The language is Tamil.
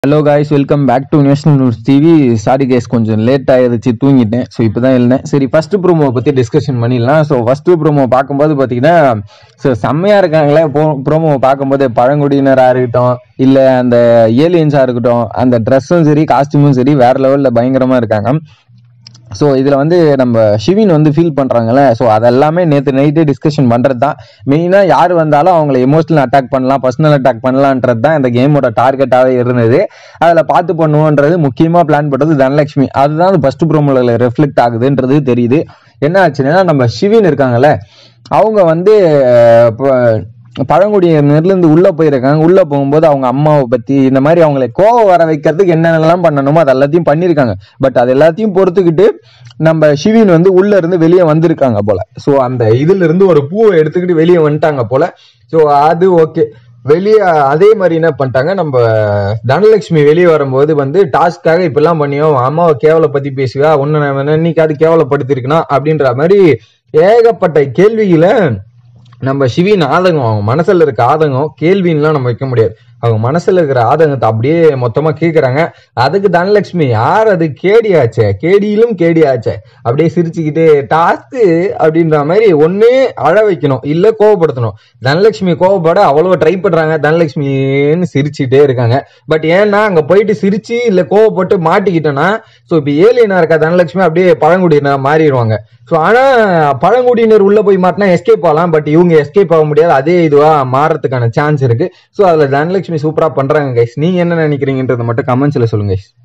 Hello guys welcome back to national news TV sorry guys கொஞ்சம் லேட் ஆயிருச்சு தூங்கிட்டேன் ஸோ இப்போ தான் எழுந்தேன் சரி ஃபர்ஸ்ட் ப்ரோமோ பற்றி டிஸ்கஷன் பண்ணிடலாம் ஸோ ஃபர்ஸ்ட் ப்ரோமோ பார்க்கும்போது பார்த்தீங்கன்னா ஸோ செம்மையாக இருக்காங்களே ப்ரோமோ பார்க்கும்போது பழங்குடியினராக இருக்கட்டும் இல்லை அந்த ஏலியன்ஸாக இருக்கட்டும் அந்த ட்ரெஸ்ஸும் சரி காஸ்டியூமும் சரி வேற லெவலில் பயங்கரமாக இருக்காங்க ஸோ இதில் வந்து நம்ம ஷிவின் வந்து ஃபீல் பண்ணுறாங்கல்ல ஸோ அதெல்லாமே நேற்று நைட்டே டிஸ்கஷன் பண்ணுறது தான் மெயினாக யார் வந்தாலும் அவங்கள எமோஷனல் அட்டாக் பண்ணலாம் பர்சனல் அட்டாக் பண்ணலான்றது தான் இந்த கேமோட டார்கெட்டாகவே இருந்தது அதில் பார்த்து பண்ணுவோன்றது முக்கியமாக பிளான் பண்ணது தனலட்சுமி அதுதான் ஃபர்ஸ்ட் ப்ரோமோல ரெஃப்ளெக்ட் ஆகுதுன்றது தெரியுது என்ன ஆச்சுன்னா நம்ம ஷிவின் இருக்காங்கல்ல அவங்க வந்து அஹ், இப்போ பழங்குடியினர்லேருந்து உள்ளே போயிருக்காங்க உள்ளே போகும்போது அவங்க அம்மாவை பற்றி இந்த மாதிரி அவங்களை கோவம் வர வைக்கிறதுக்கு என்னென்னலாம் பண்ணணுமோ அது எல்லாத்தையும் பண்ணியிருக்காங்க பட் அது எல்லாத்தையும் பொறுத்துக்கிட்டு நம்ம ஷிவின் வந்து உள்ள இருந்து வெளியே வந்திருக்காங்க போல ஸோ அந்த இதுல இருந்து ஒரு பூவை எடுத்துக்கிட்டு வெளியே வந்துட்டாங்க போல ஸோ அது ஓகே வெளியே அதே மாதிரி என்ன பண்ணிட்டாங்க நம்ம தனலட்சுமி வெளியே வரும்போது வந்து டாஸ்க்காக இப்பெல்லாம் பண்ணியோ உன் அம்மாவை கேவலை பத்தி பேசுவா உன்னை நான் என்னைக்காவது கேவலப்படுத்திருக்கணும் அப்படின்ற மாதிரி ஏகப்பட்ட கேள்விகளை நம்ம சிவின் ஆதங்கம் அவங்க மனசுல இருக்க ஆதங்கம் கேள்வின்லாம் நம்ம வைக்க முடியாது அவங்க மனசுல இருக்கிற ஆதங்கத்தை அப்படியே மொத்தமா கேக்குறாங்க அதுக்கு தனலட்சுமி யார் அது கேடியாச்சே கேடியிலும் கேடியாச்சே அப்படியே சிரிச்சுக்கிட்டு டாஸ்க்கு அப்படின்ற மாதிரி ஒண்ணே அழ வைக்கணும் இல்ல கோவப்படுத்தணும் தனலட்சுமி கோவப்பட அவ்வளவு ட்ரை பண்றாங்க தனலட்சுமின்னு சிரிச்சுட்டே இருக்காங்க பட் ஏன்னா அங்க போயிட்டு சிரிச்சு இல்ல கோவப்பட்டு மாட்டிக்கிட்டோன்னா ஸோ இப்போ ஏலியனா இருக்க தனலட்சுமி அப்படியே பழங்குடியினர் மாறிடுவாங்க ஸோ ஆனா பழங்குடியினர் உள்ள போய் மாட்டினா எஸ்கேப் ஆகலாம் பட் இவங்க எஸ்கேப் ஆக முடியாது அதே இதுவா மாறதுக்கான சான்ஸ் இருக்கு ஸோ அதுல தனலட்சுமி சூப்பரா பண்றாங்க கைஸ் நீங்க என்ன நினைக்கிறீங்கன்றத மட்டும் கமெண்ட்ஸ்ல சொல்லுங்க guys.